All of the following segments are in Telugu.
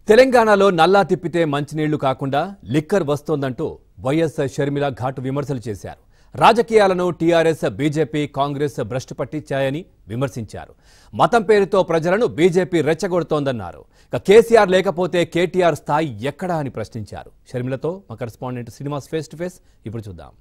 తెలంగాణలో నల్లా తిప్పితే మంచినీళ్లు కాకుండా లిక్కర్ వస్తోందంటూ వైఎస్ షర్మిల ఘాటు విమర్శలు చేశారు రాజకీయాలను టీఆర్ఎస్ బీజేపీ కాంగ్రెస్ భ్రష్టు పట్టించాయని విమర్శించారు మతం పేరుతో ప్రజలను బీజేపీ రెచ్చగొడుతోందన్నారు ఇక కేసీఆర్ లేకపోతే కేటీఆర్ స్థాయి ఎక్కడా అని ప్రశ్నించారు షర్మిలతో మా correspondent Srinivas face to face ఇప్పుడు చూద్దాం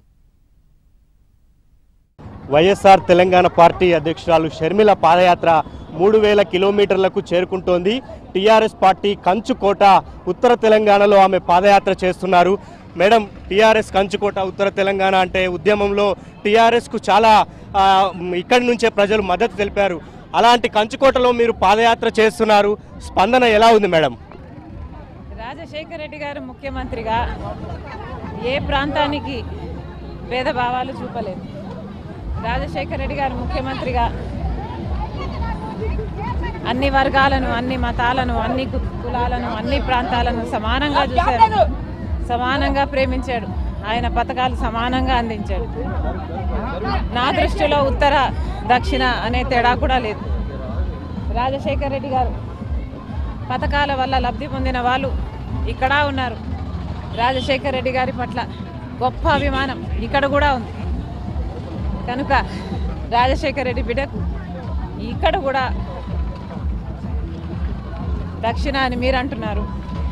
వైఎస్ఆర్ తెలంగాణ పార్టీ అధ్యక్షురాలు షర్మిల పాదయాత్ర మూడు వేల కిలోమీటర్లకు చేరుకుంటోంది టీఆర్ఎస్ పార్టీ కంచుకోట ఉత్తర తెలంగాణలో ఆమె పాదయాత్ర చేస్తున్నారు మేడం టీఆర్ఎస్ కంచుకోట ఉత్తర తెలంగాణ అంటే ఉద్యమంలో టీఆర్ఎస్కు చాలా ఆ, ఇక్కడి నుంచే ప్రజలు మద్దతు తెలిపారు అలాంటి కంచుకోటలో మీరు పాదయాత్ర చేస్తున్నారు స్పందన ఎలా ఉంది మేడం రాజశేఖర రెడ్డి గారు ముఖ్యమంత్రిగా ఏ ప్రాంతానికి భేదభావాలు చూపలేదు రాజశేఖర రెడ్డి గారు ముఖ్యమంత్రిగా అన్ని వర్గాలను అన్ని మతాలను అన్ని కు- కులాలను అన్ని ప్రాంతాలను సమానంగా చూశాడు సమానంగా ప్రేమించాడు ఆయన పథకాలు సమానంగా అందించాడు నా దృష్టిలో ఉత్తర దక్షిణ అనే తేడా కూడా లేదు రాజశేఖర రెడ్డి గారు పథకాల వల్ల లబ్ధి పొందిన వాళ్ళు ఇక్కడ ఉన్నారు రాజశేఖర్ రెడ్డి గారి పట్ల గొప్ప అభిమానం ఇక్కడ కూడా ఉంది కనుక రాజశేఖర్ రెడ్డి బిడ్డకు ఇక్కడ కూడా దక్షిణ అని మీరు అంటున్నారు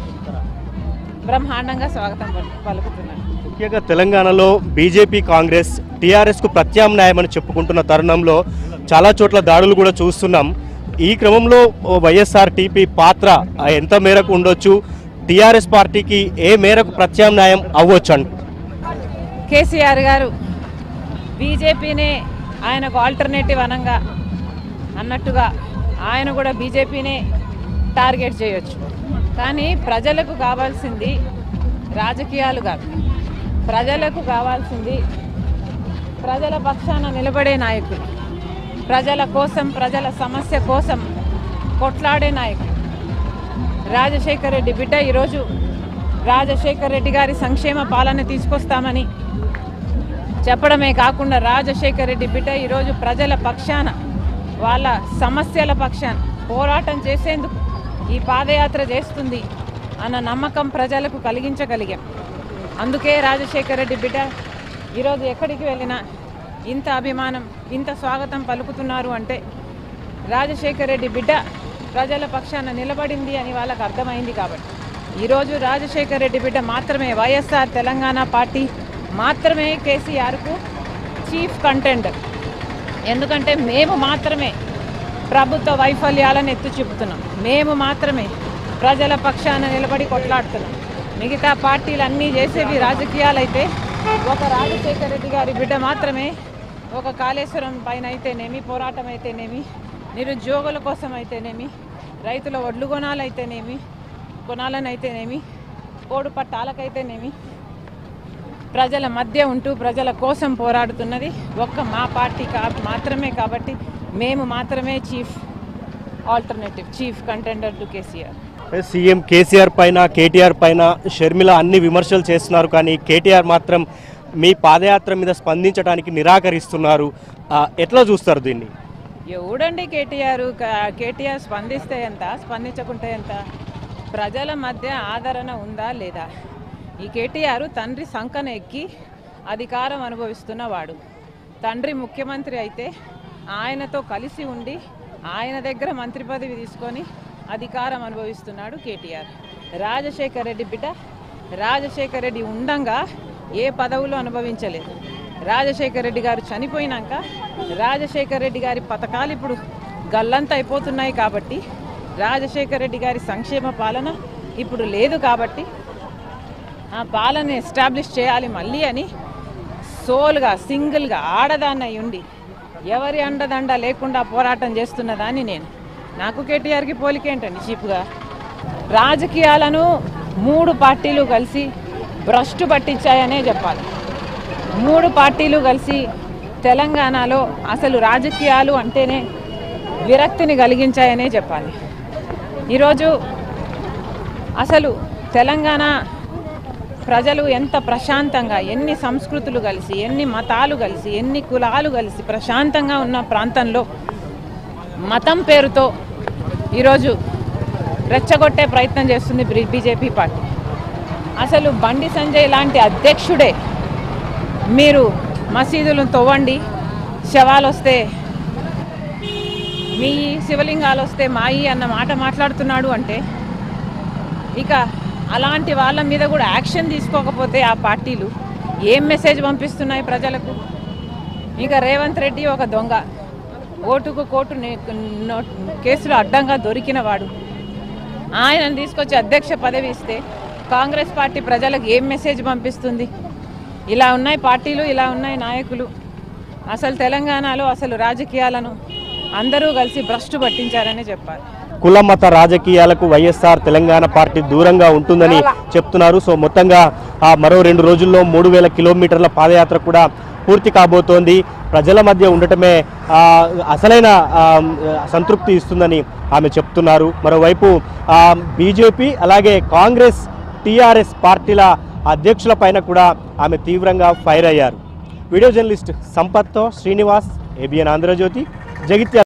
బ్రహ్మాండంగా స్వాగతం పలు- పలుకుతున్నారు ముఖ్యంగా తెలంగాణలో బీజేపీ కాంగ్రెస్ టీఆర్ఎస్కు ప్రత్యామ్నాయమని చెప్పుకుంటున్న తరుణంలో చాలా చోట్ల దాడులు కూడా చూస్తున్నాం ఈ క్రమంలో ఓ వైఎస్ఆర్ టీపీ పాత్ర ఆ, ఎంత మేరకు ఉండొచ్చు టీఆర్ఎస్ పార్టీకి ఏ మేరకు ప్రత్యామ్నాయం అవ్వచ్చు అంట కేసీఆర్ గారు బీజేపీనే ఆయనకు ఆల్టర్నేటివ్ అనంగా అన్నట్టుగా ఆయన కూడా బీజేపీనే టార్గెట్ చేయొచ్చు కానీ ప్రజలకు కావాల్సింది రాజకీయాలు కాదు ప్రజలకు కావాల్సింది ప్రజల పక్షాన నిలబడే నాయకులు ప్రజల కోసం ప్రజల సమస్య కోసం కొట్లాడే నాయకులు రాజశేఖర్ రెడ్డి బిడ్డ ఈరోజు రాజశేఖర్ రెడ్డి గారి సంక్షేమ పాలన తీసుకొస్తామని చెప్పడమే కాకుండా రాజశేఖర్ రెడ్డి బిడ్డ ఈరోజు ప్రజల పక్షాన వాళ్ళ సమస్యల పక్షాన పోరాటం చేసేందుకు ఈ పాదయాత్ర చేస్తుంది అన్న నమ్మకం ప్రజలకు కలిగించగలిగాం అందుకే రాజశేఖర్ రెడ్డి బిడ్డ ఈరోజు ఎక్కడికి వెళ్ళినా ఇంత అభిమానం ఇంత స్వాగతం పలుకుతున్నారు అంటే రాజశేఖర్ రెడ్డి బిడ్డ ప్రజల పక్షాన నిలబడింది అని వాళ్ళకు అర్థమైంది కాబట్టి ఈరోజు రాజశేఖర్ రెడ్డి బిడ్డ మాత్రమే వైఎస్ఆర్ తెలంగాణ పార్టీ మాత్రమే కేసీఆర్కు చీఫ్ కంటెండర్ ఎందుకంటే మేము మాత్రమే ప్రభుత్వ వైఫల్యాలను ఎత్తు చూపుతున్నాం మేము మాత్రమే ప్రజల పక్షాన నిలబడి కొట్లాడుతున్నాం మిగతా పార్టీలు అన్నీ చేసేవి రాజకీయాలైతే ఒక రాజశేఖర రెడ్డి గారి బిడ్డ మాత్రమే ఒక కాళేశ్వరం పైన అయితేనేమి పోరాటం అయితేనేమి నిరుద్యోగుల కోసం అయితేనేమి రైతుల ఒడ్లు కొనాలైతేనేమి కొనాలనైతేనేమి కోడు పట్టాలకైతేనేమి ప్రజల మధ్య ఉంటూ ప్రజల కోసం పోరాడుతున్నది ఒక్క మా పార్టీ కా మాత్రమే కాబట్టి మేము మాత్రమే chief alternative chief contender to KCR CM KCR పైన కేటీఆర్ పైన షర్మిల అన్ని విమర్శలు చేస్తున్నారు కానీ కేటీఆర్ మాత్రం మీ పాదయాత్ర మీద స్పందించడానికి నిరాకరిస్తున్నారు ఆ, ఎట్లా చూస్తారు దీన్ని ఎవడండి కేటీఆర్ క- కేటీఆర్ స్పందిస్తే ఎంత స్పందించకుంటే ఎంత ప్రజల మధ్య ఆదరణ ఉందా లేదా ఈ కేటీఆర్ తండ్రి సంకన ఎక్కి అధికారం అనుభవిస్తున్న వాడు తండ్రి ముఖ్యమంత్రి అయితే ఆయనతో కలిసి ఉండి ఆయన దగ్గర మంత్రి పదవి తీసుకొని అధికారం అనుభవిస్తున్నాడు కేటీఆర్ రాజశేఖర్ రెడ్డి బిడ్డ రాజశేఖర్ రెడ్డి ఉండంగా ఏ పదవులు అనుభవించలేదు రాజశేఖర్ రెడ్డి గారు చనిపోయినాక రాజశేఖర్ రెడ్డి గారి పథకాలు ఇప్పుడు గల్లంత అయిపోతున్నాయి కాబట్టి రాజశేఖర్ రెడ్డి గారి సంక్షేమ పాలన ఇప్పుడు లేదు కాబట్టి ఆ పాలన ఎస్టాబ్లిష్ చేయాలి మళ్ళీ అని సోల్గా సింగిల్గా ఆడదాన్ని అయి ఉండి ఎవరి అండదండ లేకుండా పోరాటం చేస్తున్నదాన్ని నేను నాకు కేటీఆర్కి పోలికేంటండి చీప్గా రాజకీయాలను మూడు పార్టీలు కలిసి భ్రష్టు పట్టించాయనే చెప్పాలి మూడు పార్టీలు కలిసి తెలంగాణలో అసలు రాజకీయాలు అంటేనే విరక్తిని కలిగించాయనే చెప్పాలి ఈరోజు అసలు తెలంగాణ ప్రజలు ఎంత ప్రశాంతంగా ఎన్ని సంస్కృతులు కలిసి ఎన్ని మతాలు కలిసి ఎన్ని కులాలు కలిసి ప్రశాంతంగా ఉన్న ప్రాంతంలో మతం పేరుతో ఈరోజు రెచ్చగొట్టే ప్రయత్నం చేస్తుంది బి- బీజేపీ పార్టీ అసలు బండి సంజయ్ లాంటి అధ్యక్షుడే మీరు మసీదులను తవ్వండి శవాలు వస్తే మీ శివలింగాలు వస్తే మాయి అన్న మాట మాట్లాడుతున్నాడు అంటే ఇక అలాంటి వాళ్ళ మీద కూడా యాక్షన్ తీసుకోకపోతే ఆ పార్టీలు ఏం మెసేజ్ పంపిస్తున్నాయి ప్రజలకు ఇక రేవంత్ రెడ్డి ఒక దొంగ ఓటుకు కోటు నే- నో- కేసులో అడ్డంగా దొరికిన వాడు ఆయనను తీసుకొచ్చి అధ్యక్ష పదవి ఇస్తే కాంగ్రెస్ పార్టీ ప్రజలకు ఏం మెసేజ్ పంపిస్తుంది ఇలా ఉన్నాయి పార్టీలు ఇలా ఉన్నాయి నాయకులు అసలు తెలంగాణలో అసలు రాజకీయాలను అందరూ కలిసి భ్రష్టు పట్టించారని చెప్పాలి కుల మత రాజకీయాలకు వైఎస్ఆర్ తెలంగాణ పార్టీ దూరంగా ఉంటుందని చెప్తున్నారు సో మొత్తంగా ఆ మరో రెండు రోజుల్లో మూడు వేల కిలోమీటర్ల పాదయాత్ర కూడా పూర్తి కాబోతోంది ప్రజల మధ్య ఉండటమే ఆ, అసలైన ఆ, సంతృప్తి ఇస్తుందని ఆమె చెప్తున్నారు మరోవైపు బీజేపీ అలాగే కాంగ్రెస్ టీఆర్ఎస్ పార్టీల అధ్యక్షుల పైన కూడా ఆమె తీవ్రంగా ఫైర్ అయ్యారు వీడియో జర్నలిస్ట్ సంపత్తో శ్రీనివాస్ ఏబిఎన్ ఆంధ్రజ్యోతి జగిత్యాల